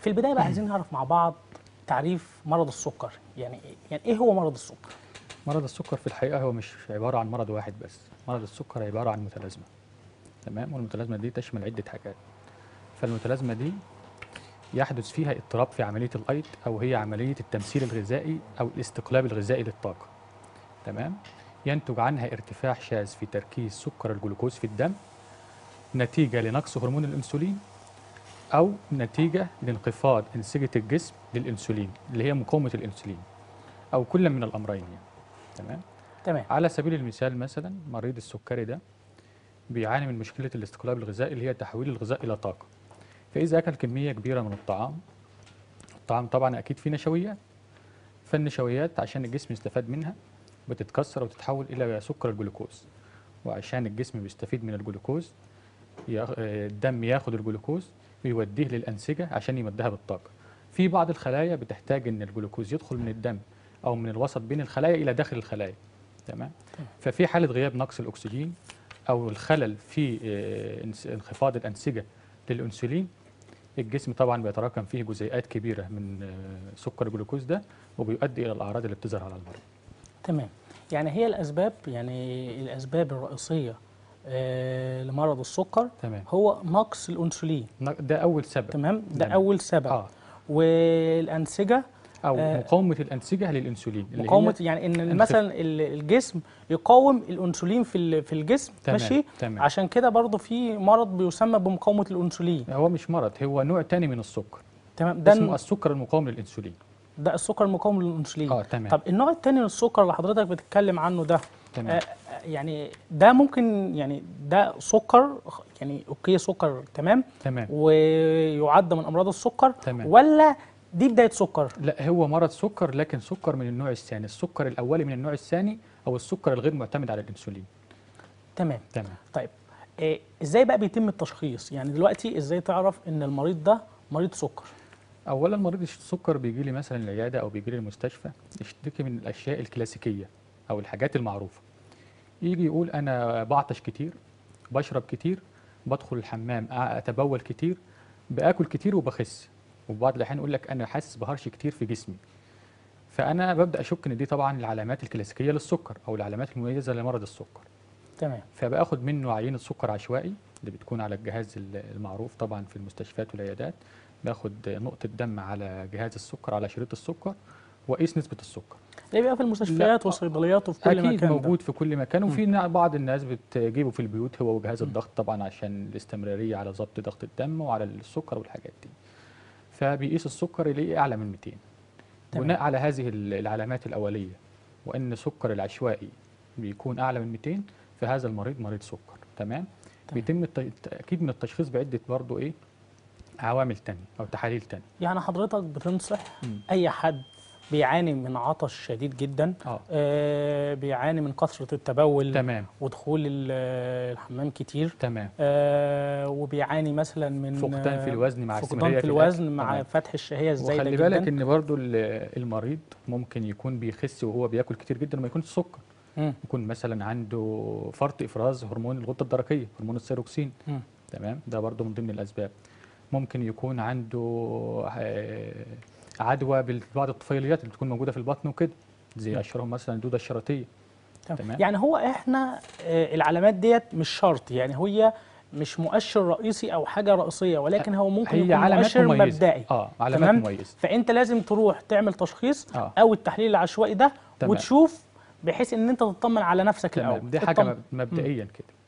في البدايه بقى عايزين نعرف مع بعض تعريف مرض السكر يعني يعني ايه هو مرض السكر مرض السكر في الحقيقة هو مش عبارة عن مرض واحد بس مرض السكر عبارة عن متلازمة تمام والمتلازمة دي تشمل عدة حاجات فالمتلازمة دي يحدث فيها اضطراب في عملية الأيض أو هي عملية التمثيل الغذائي أو الاستقلاب الغذائي للطاقة تمام ينتج عنها ارتفاع شاذ في تركيز سكر الجلوكوز في الدم نتيجة لنقص هرمون الأنسولين أو نتيجة لانخفاض أنسجة الجسم للأنسولين اللي هي مقاومة الأنسولين أو كل من الأمرين يعني تمام تمام على سبيل المثال مثلا مريض السكري ده بيعاني من مشكلة الاستقلاب الغذائي اللي هي تحويل الغذاء إلى طاقة فإذا أكل كمية كبيرة من الطعام الطعام طبعا أكيد فيه نشويات فالنشويات عشان الجسم يستفاد منها بتتكسر وتتحول إلى سكر الجلوكوز وعشان الجسم بيستفيد من الجلوكوز ياخ- آه، الدم ياخد الجلوكوز ويوديه للأنسجة عشان يمدها بالطاقة في بعض الخلايا بتحتاج ان الجلوكوز يدخل من الدم او من الوسط بين الخلايا الى داخل الخلايا تمام ففي حاله غياب نقص الاكسجين او الخلل في آه، انس- انخفاض الانسجه للانسولين الجسم طبعا بيتراكم فيه جزيئات كبيره من آه، سكر الجلوكوز ده وبيؤدي الى الاعراض اللي بتظهر على المريض تمام يعني هي الاسباب يعني الاسباب الرئيسيه آه لمرض السكر تمام هو نقص الانسولين ن- ده اول سبب تمام ده تمام. اول سبب اه والانسجه او آه، مقاومه الانسجه للانسولين اللي هي- مقاومه يعني ان انخف- مثلا ال- الجسم يقاوم الانسولين في ال- في الجسم تمام، ماشي تمام. عشان كده برضو في مرض بيسمى بمقاومه الانسولين هو مش مرض هو نوع تاني من السكر تمام ده ده اسمه الم- السكر المقاوم للانسولين ده السكر المقاوم للانسولين اه تمام طب النوع الثاني من السكر اللي حضرتك بتتكلم عنه ده تمام آه، يعني ده ممكن يعني ده سكر يعني اوكي سكر تمام تمام ويعد من امراض السكر تمام. ولا دي بدايه سكر لا هو مرض سكر لكن سكر من النوع الثاني السكر الاولي من النوع الثاني او السكر الغير معتمد على الانسولين تمام تمام طيب إيه ازاي بقى بيتم التشخيص يعني دلوقتي ازاي تعرف ان المريض ده مريض سكر اولا مريض السكر بيجي لي مثلا العياده او بيجي لي المستشفى يشتكي من الاشياء الكلاسيكيه او الحاجات المعروفه يجي يقول انا بعطش كتير بشرب كتير بدخل الحمام أ- اتبول كتير باكل كتير وبخس وفي بعض الاحيان يقول لك انا حاسس بهرش كتير في جسمي فانا ببدا اشك ان دي طبعا العلامات الكلاسيكيه للسكر او العلامات المميزه لمرض السكر تمام فباخد منه عينه سكر عشوائي اللي بتكون على الجهاز ال- المعروف طبعا في المستشفيات والعيادات باخد نقطه دم على جهاز السكر على شريط السكر واقيس نسبه السكر ده بيبقى في المستشفيات لا. والصيدليات وفي كل اكيد مكان ده. موجود في كل مكان وفي نا- بعض الناس بتجيبه في البيوت هو وجهاز الضغط طبعا عشان الاستمراريه على ضبط ضغط الدم وعلى السكر والحاجات دي فبيقيس السكر يلاقيه اعلى من 200 تمام. بناء على هذه ال- العلامات الاوليه وان سكر العشوائي بيكون اعلى من 200 فهذا المريض مريض سكر تمام تمام. بيتم الت- التاكيد من التشخيص بعده برضه ايه عوامل تانية او تحاليل تانية يعني حضرتك بتنصح مم. اي حد بيعاني من عطش شديد جدا اه آه بيعاني من كثره التبول تمام ودخول ال- الحمام كتير تمام آه وبيعاني مثلا من فقدان في الوزن مع فقدان استمرارية في في الوزن الأكل. مع تمام. فتح الشهيه الزايده وخلي جدا بالك ان برضو ال- المريض ممكن يكون بيخس وهو بياكل كتير جدا وما يكونش سكر مم. يكون مثلا عنده فرط افراز هرمون الغده الدرقيه هرمون الثيروكسين مم. تمام ده برضو من ضمن الاسباب ممكن يكون عنده آه، عدوى ببعض الطفيليات اللي بتكون موجوده في البطن وكده زي اشهرهم مثلا الدوده الشرطيه تمام. تمام. يعني هو احنا آه، العلامات ديت مش شرط يعني هي مش مؤشر رئيسي او حاجه رئيسيه ولكن هو ممكن هي يكون علامات مؤشر مميزه مبدئي اه علامات تمام؟ مميزه فانت لازم تروح تعمل تشخيص اه او التحليل العشوائي ده تمام. وتشوف بحيث ان انت تطمن على نفسك تمام الاول دي حاجه تطمن. مب- مبدئيا كده